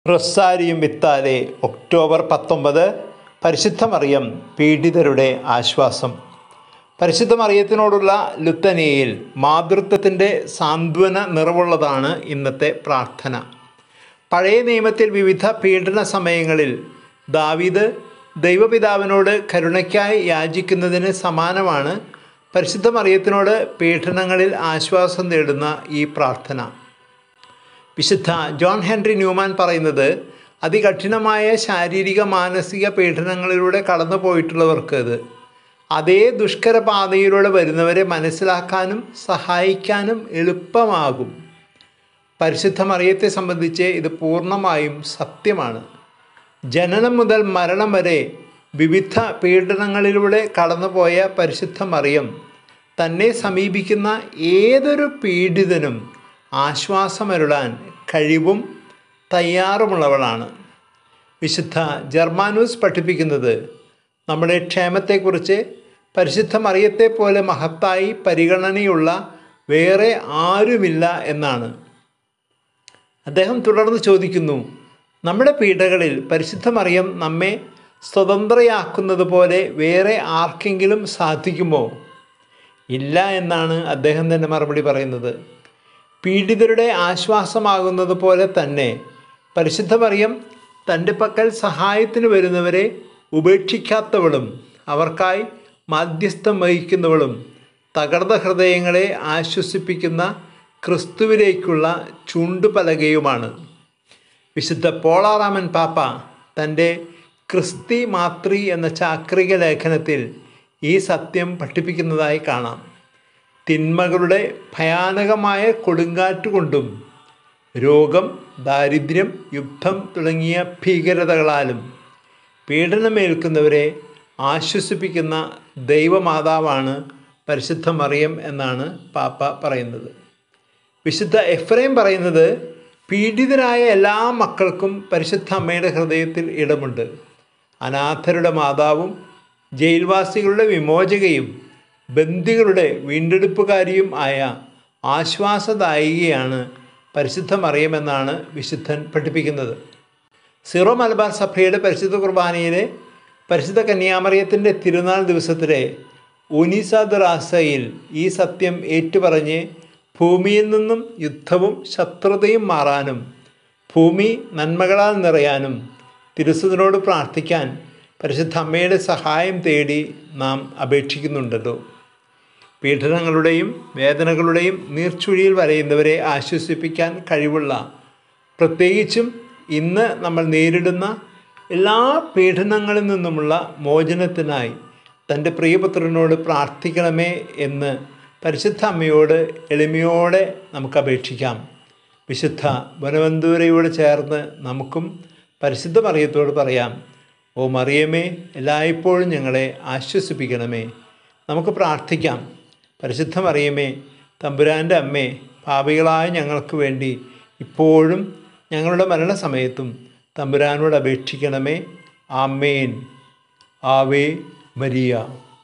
റൊസാരിയും വിത്താലെ October പത്തൊമ്പത് പരിശുദ്ധ മറിയം പീഡിതരുടെ ആശ്വാസം പരിശുദ്ധ മറിയത്തിനോടുള്ള ലുത്തനയിൽ മാതൃത്വത്തിൻ്റെ സാന്ത്വന നിറവുള്ളതാണ് ഇന്നത്തെ പ്രാർത്ഥന പഴയ നിയമത്തിൽ വിവിധ പീഡന സമയങ്ങളിൽ ദാവീദ് ദൈവപിതാവിനോട് കരുണയ്ക്കായി യാചിക്കുന്നതിന് സമാനമാണ് പരിശുദ്ധ മറിയത്തിനോട് പീഡനങ്ങളിൽ ആശ്വാസം നേടുന്ന ഈ പ്രാർത്ഥന വിശുദ്ധ ജോൺ ഹെൻറി ന്യൂമാൻ പറയുന്നത് അതികഠിനമായ ശാരീരിക മാനസിക പീഡനങ്ങളിലൂടെ കടന്നു പോയിട്ടുള്ളവർക്ക് ഇത് അതേ ദുഷ്കര പാതയിലൂടെ വരുന്നവരെ മനസ്സിലാക്കാനും സഹായിക്കാനും എളുപ്പമാകും പരിശുദ്ധ മറിയത്തെ സംബന്ധിച്ച് ഇത് പൂർണ്ണമായും സത്യമാണ് ജനനം മുതൽ മരണം വരെ വിവിധ പീഡനങ്ങളിലൂടെ കടന്നുപോയ പരിശുദ്ധ മറിയം തന്നെ സമീപിക്കുന്ന ഏതൊരു പീഡിതനും ആശ്വാസമരുളാൻ കഴിവും തയ്യാറുമുള്ളവളാണ് വിശുദ്ധ ജർമാനൂസ് പഠിപ്പിക്കുന്നത് നമ്മുടെ ക്ഷേമത്തെക്കുറിച്ച് പരിശുദ്ധ മറിയത്തെ പോലെ മഹത്തായി പരിഗണനയുള്ള വേറെ ആരുമില്ല എന്നാണ് അദ്ദേഹം തുടർന്ന് ചോദിക്കുന്നു നമ്മുടെ പീഡകളിൽ പരിശുദ്ധ മറിയം നമ്മെ സ്വതന്ത്രയാക്കുന്നത് പോലെ വേറെ ആർക്കെങ്കിലും സാധിക്കുമോ ഇല്ല എന്നാണ് അദ്ദേഹം തന്നെ മറുപടി പറയുന്നത് പീഡിതരുടെ ആശ്വാസമാകുന്നത് പോലെ തന്നെ പരിശുദ്ധ മറിയം തൻ്റെ പക്കൽ സഹായത്തിന് വരുന്നവരെ ഉപേക്ഷിക്കാത്തവളും അവർക്കായി മാധ്യസ്ഥം വഹിക്കുന്നവളും തകർന്ന ഹൃദയങ്ങളെ ആശ്വസിപ്പിക്കുന്ന ക്രിസ്തുവിലേക്കുള്ള ചൂണ്ടുപലകയുമാണ് വിശുദ്ധ പോളാറാമൻ പാപ്പ തൻ്റെ ക്രിസ്തി മാതൃ എന്ന ചാക്രിക ലേഖനത്തിൽ ഈ സത്യം പഠിപ്പിക്കുന്നതായി കാണാം തിന്മകളുടെ ഭയാനകമായ കൊടുങ്കാറ്റ് കൊണ്ടും രോഗം ദാരിദ്ര്യം യുദ്ധം തുടങ്ങിയ ഭീകരതകളാലും പീഡനമേൽക്കുന്നവരെ ആശ്വസിപ്പിക്കുന്ന ദൈവമാതാവാണ് പരിശുദ്ധ മറിയം എന്നാണ് പാപ്പ പറയുന്നത് വിശുദ്ധ എഫ്രൈം പറയുന്നത് പീഡിതരായ എല്ലാ മക്കൾക്കും പരിശുദ്ധ അമ്മയുടെ ഹൃദയത്തിൽ ഇടമുണ്ട് അനാഥരുടെ മാതാവും ജയിൽവാസികളുടെ വിമോചകയും ബന്ദികളുടെ വീണ്ടെടുപ്പുകാരിയും ആയ ആശ്വാസദായികയാണ് പരിശുദ്ധ മറിയമെന്നാണ് വിശുദ്ധൻ പഠിപ്പിക്കുന്നത് സിറോ മലബാർ സഭയുടെ പരിശുദ്ധ കുർബാനയിലെ പരിശുദ്ധ കന്യാമറിയത്തിൻ്റെ തിരുനാൾ ദിവസത്തിലെ ഉനിസദറാസയിൽ ഈ സത്യം ഏറ്റുപറഞ്ഞ് ഭൂമിയിൽ നിന്നും യുദ്ധവും ശത്രുതയും മാറാനും ഭൂമി നന്മകളാൽ നിറയാനും തിരുസുതിനോട് പ്രാർത്ഥിക്കാൻ പരിശുദ്ധ അമ്മയുടെ സഹായം തേടി നാം അപേക്ഷിക്കുന്നുണ്ടല്ലോ പീഡനങ്ങളുടെയും വേദനകളുടെയും നീർച്ചുഴിയിൽ വരയുന്നവരെ ആശ്വസിപ്പിക്കാൻ കഴിവുള്ള പ്രത്യേകിച്ചും ഇന്ന് നമ്മൾ നേരിടുന്ന എല്ലാ പീഡനങ്ങളിൽ നിന്നുമുള്ള മോചനത്തിനായി തൻ്റെ പ്രിയപുത്രനോട് പ്രാർത്ഥിക്കണമേ എന്ന് പരിശുദ്ധ അമ്മയോട് എളിമയോടെ നമുക്ക് അപേക്ഷിക്കാം വിശുദ്ധ വനവന്തൂരയോട് ചേർന്ന് നമുക്കും പരിശുദ്ധ മറിയത്തോട് പറയാം ഓ മറിയമേ എല്ലായ്പ്പോഴും ഞങ്ങളെ ആശ്വസിപ്പിക്കണമേ നമുക്ക് പ്രാർത്ഥിക്കാം പരിശുദ്ധ മറിയമേ തമ്പുരാൻ്റെ അമ്മേ പാപികളായ ഞങ്ങൾക്ക് വേണ്ടി ഇപ്പോഴും ഞങ്ങളുടെ മരണസമയത്തും തമ്പുരാനോട് അപേക്ഷിക്കണമേ ആമേൻ ആവേ മരിയ